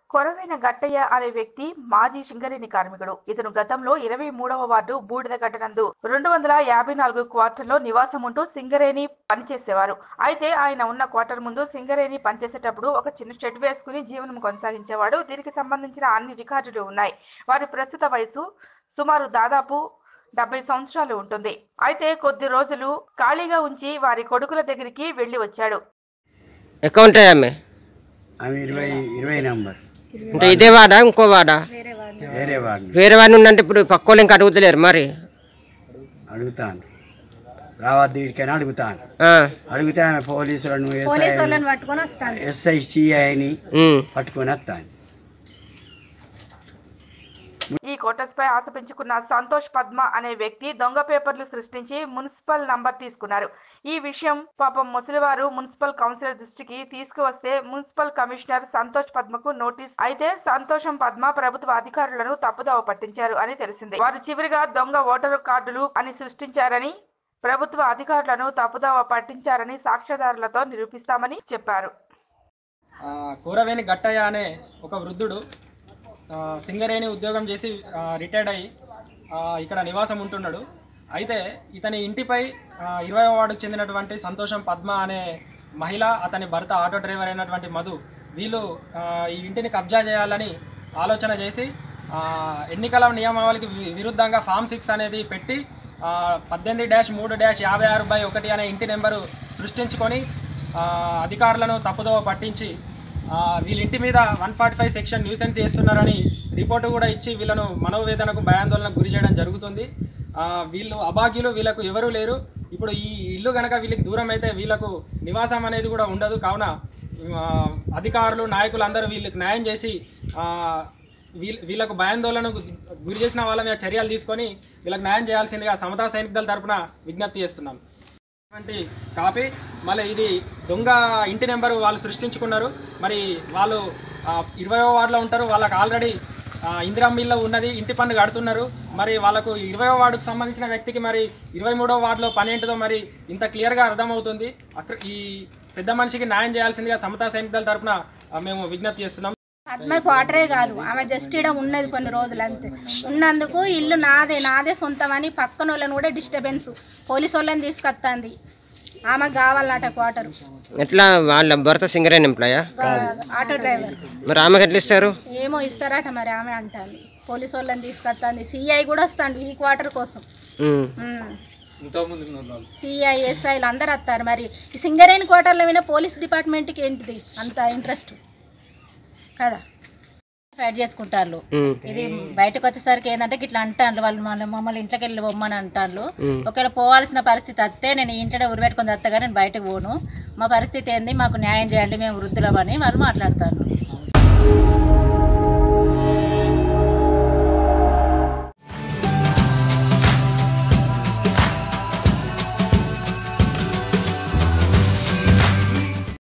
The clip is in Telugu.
కొరవైన గట్టయ్య అనే వ్యక్తి మాజీ సింగరేణి కార్మికుడు ఇతను గతంలో ఇరవై మూడవ వార్డు బూడిద గట్టనందు రెండు వందల యాభై నాలుగు క్వార్టర్లో నివాసం ఉంటూ సింగరేణి పనిచేసేవారు అయితే ఆయన ఉన్న క్వార్టర్ ముందు సింగరేణి పనిచేసేటప్పుడు ఒక చిన్న షెడ్ వేసుకుని జీవనం కొనసాగించేవాడు దీనికి సంబంధించిన అన్ని రికార్డులు ఉన్నాయి వారి ప్రస్తుత వయసు సుమారు దాదాపు డెబ్బై సంవత్సరాలు ఉంటుంది అయితే కొద్ది రోజులు ఖాళీగా ఉంచి వారి కొడుకుల దగ్గరికి వెళ్లి వచ్చాడు ఎక్కడ ఉంటాయి ఆమె ఆమె ఇరవై ఇరవై నంబర్ అంటే ఇదే వాడా ఇంకో వాడా వేరే వాడిని వేరే వాడిని ఉందంటే ఇప్పుడు పక్క వాళ్ళు ఇంకా అడుగుతలేరు మరి అడుగుతాను రావద్దు వీడికైనా అడుగుతాను ఆ, అడిగితే ఆమె పోలీసులను పోలీసు వాళ్ళని పట్టుకొని వస్తాను ఎస్ఐ సిఐని ఉమ్. పట్టుకొని వస్తాను ఈ కోటస్ పై ఆశ పెంచుకున్న సంతోష్ పద్మ అనే వ్యక్తి దొంగ పేపర్లు సృష్టించి మున్సిపల్ నంబర్ తీసుకున్నారు ఈ విషయం పాపం ముసలివారు మున్సిపల్ కౌన్సిలర్ దృష్టికి తీసుకువస్తే మున్సిపల్ కమిషనర్ సంతోష్ పద్మకు నోటీస్ అయితే సంతోషం పద్మ ప్రభుత్వ అధికారులను తప్పుదోవ పట్టించారు అని తెలిసింది వారు చివరిగా దొంగ ఓటరు కార్డులు అని సృష్టించారని ప్రభుత్వ అధికారులను తప్పుదోవ పట్టించారని సాక్ష్యాధారులతో నిరూపిస్తామని చెప్పారు ఆ, కూరవేణి గట్టయ్య అనే ఒక వృద్ధుడు ఆ, సింగరేణి ఉద్యోగం చేసి ఆ, రిటైర్డ్ అయ్యి ఆ, ఇక్కడ నివాసం ఉంటున్నాడు అయితే ఇతని ఇంటిపై ఇరవై వార్డుకు చెందినటువంటి సంతోషం పద్మ అనే మహిళ అతని భర్త ఆటో డ్రైవర్ అయినటువంటి మధు వీళ్ళు ఆ, ఈ ఇంటిని కబ్జా చేయాలని ఆలోచన చేసి ఆ, ఎన్నికల నియమావళికి వి- విరుద్ధంగా ఫామ్ సిక్స్ అనేది పెట్టి ఆ, పద్దెనిమిది డాష్ మూడు డాష్ యాభై ఆరు బై ఒకటి అనే ఇంటి నెంబరు సృష్టించుకొని ఆ, అధికారులను తప్పుదోవ పట్టించి ఆ, వీళ్ళ ఇంటి మీద one forty five section nuisance చేస్తున్నారని రిపోర్టు కూడా ఇచ్చి వీళ్ళను మనోవేదనకు భయాందోళనకు గురి చేయడం జరుగుతుంది ఆ, వీళ్ళు అభాగ్యులు వీళ్ళకు ఎవరూ లేరు ఇప్పుడు ఈ ఇల్లు కనుక వీళ్ళకి దూరం అయితే వీళ్ళకు నివాసం అనేది కూడా ఉండదు కావున ఆ, అధికారులు నాయకులు అందరూ వీళ్ళకి న్యాయం చేసి ఆ, వీళ్ళ వీళ్ళకు భయాందోళనకు గురి చేసిన వాళ్ళ మీద చర్యలు తీసుకొని వీళ్ళకి న్యాయం చేయాల్సిందిగా సమతా సైనిక దళ తరపున విజ్ఞప్తి చేస్తున్నాం అటువంటి కాపీ మళ్ళీ ఇది దొంగ ఇంటి నెంబరు వాళ్ళు సృష్టించుకున్నారు మరి వాళ్ళు ఇరవై వార్డులో ఉంటారు వాళ్ళకి ఆల్రెడీ ఇందిరా మిల్లో ఉన్నది ఇంటి పన్ను కడుతున్నారు మరి వాళ్ళకు ఇరవై వార్డుకు సంబంధించిన వ్యక్తికి మరి ఇరవై మూడో వార్డులో పని ఏంటిదో మరి ఇంత క్లియర్గా అర్థమవుతుంది అక్కడ ఈ పెద్ద మనిషికి న్యాయం చేయాల్సిందిగా సమతా సైనిక దళ తరపున ఆ, మేము విజ్ఞప్తి చేస్తున్నాం పద్మ క్వార్టరే కాదు ఆమె జస్ట్ ఇక్కడ ఉన్నది కొన్ని రోజులు అంతే ఉన్నందుకు ఇల్లు నాదే నాదే సొంతం అని పక్కన వాళ్ళని కూడా డిస్టర్బెన్స్ పోలీసు వాళ్ళని తీసుకొస్తుంది ఆమెకు కావాలన్నట క్వార్టర్ ఎట్లా వాళ్ళ భర్త సింగరేణి ఎంప్లాయా ఆటో డ్రైవర్ మరి ఆమెకు ఎట్లా ఇస్తారు ఏమో ఇస్తారట మరి ఆమె అంటుంది పోలీసు వాళ్ళని తీసుకొస్తుంది సిఐ కూడా వస్తాడు ఈ క్వార్టర్ కోసం ఉమ్. సిఐ ఎస్ఐలు అందరు వస్తారు మరి ఈ సింగరేణి క్వార్టర్లో విన పోలీస్ డిపార్ట్మెంట్కి ఏంటిది అంత ఇంట్రెస్ట్ కదా ఫైట్ చేసుకుంటారు ఉమ్. ఇది బయటకు వచ్చేసరికి ఏంటంటే ఇట్లా అంటాను వాళ్ళు మన మమ్మల్ని ఇంట్లోకి వెళ్ళి పొమ్మని అంటారు ఒకవేళ పోవాల్సిన పరిస్థితి వస్తే నేను ఇంట్లోనే ఉరిపెట్టుకొని వస్తాగా నేను బయటకు పోను మా పరిస్థితి ఏంది మాకు న్యాయం చేయండి మేము వృద్ధులమని వాళ్ళు మాట్లాడతారు